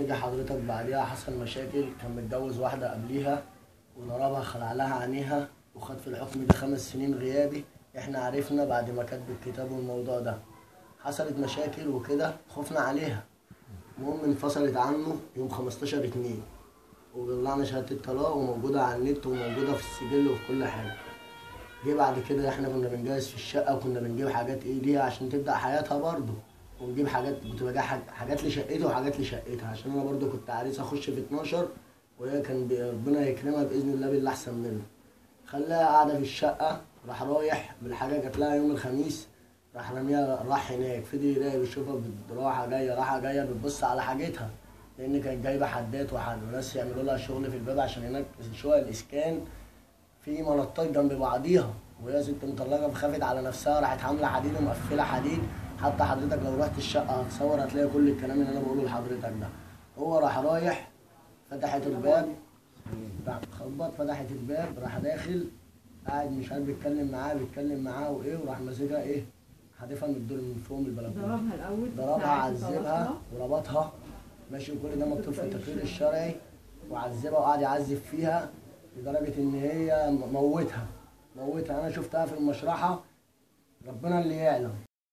نيجي حضرتك بعديها حصل مشاكل كان متجوز واحدة قبليها وضربها خلع لها عينيها وخد في الحكم ده خمس سنين غيابي احنا عرفنا بعد ما كتب الكتاب والموضوع ده حصلت مشاكل وكده خفنا عليها المهم انفصلت عنه يوم 15 اتنين وطلعنا شهادة الطلاق وموجودة على النت وموجودة في السجل وفي كل حاجة جه بعد كده احنا كنا بنجهز في الشقة وكنا بنجيب حاجات ايه ليها عشان تبدأ حياتها برضه ونجيب حاجات كنت بجيب حاج- حاجات لشقتي وحاجات لشقتها عشان انا برضه كنت عريس اخش في 12 وهي كان بي- ربنا يكرمها باذن الله باللي احسن منه خلاها قاعده في الشقه راح رايح بالحاجه جات لها يوم الخميس راح راميها راح هناك فضل يراقب يشوفها بت- رايحه جايه رايحه جايه بتبص على حاجتها لان كانت جايبه حداد وحد وناس يعملوا لها شغل في الباب عشان هناك شقق الاسكان في منطات جنب بعضيها وهي ست مطلقه فخافت على نفسها راحت عامله حديد ومقفله حديد حتى حضرتك لو رحت الشقه هتصور هتلاقي كل الكلام اللي انا بقوله لحضرتك ده هو راح رايح فتحت الباب راح خبط فتحت الباب راح داخل قاعد مش عارف بيتكلم معاه بيتكلم معاه وايه وراح ماسكها ايه حادفها من الدور من فوق من البلكونه ضربها الاول ضربها ساعة عذبها طلقها. وربطها ماشي كل ده مكتوب في التقرير الشرعي وعذبها وقعد يعذب فيها لدرجة إن هي م- موتها موتها أنا شفتها في المشرحة ربنا اللي يعلم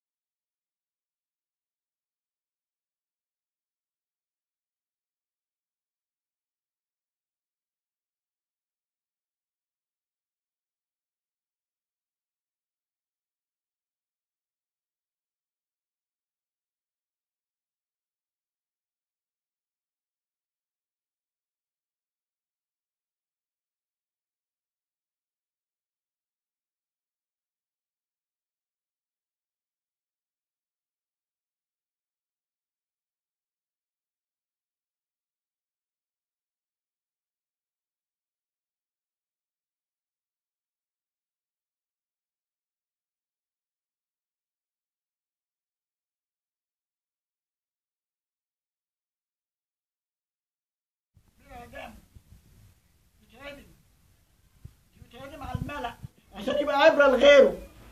بتهاجم بتهاجم على الملأ عشان يبقى عبرة لغيره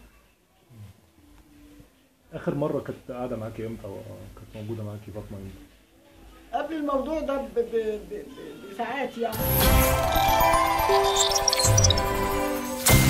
اخر مره كانت قاعده معاكي امتى او كانت موجوده معاكي فاطمه امتى قبل الموضوع ده ب- ب- ب- ب- بساعات يعني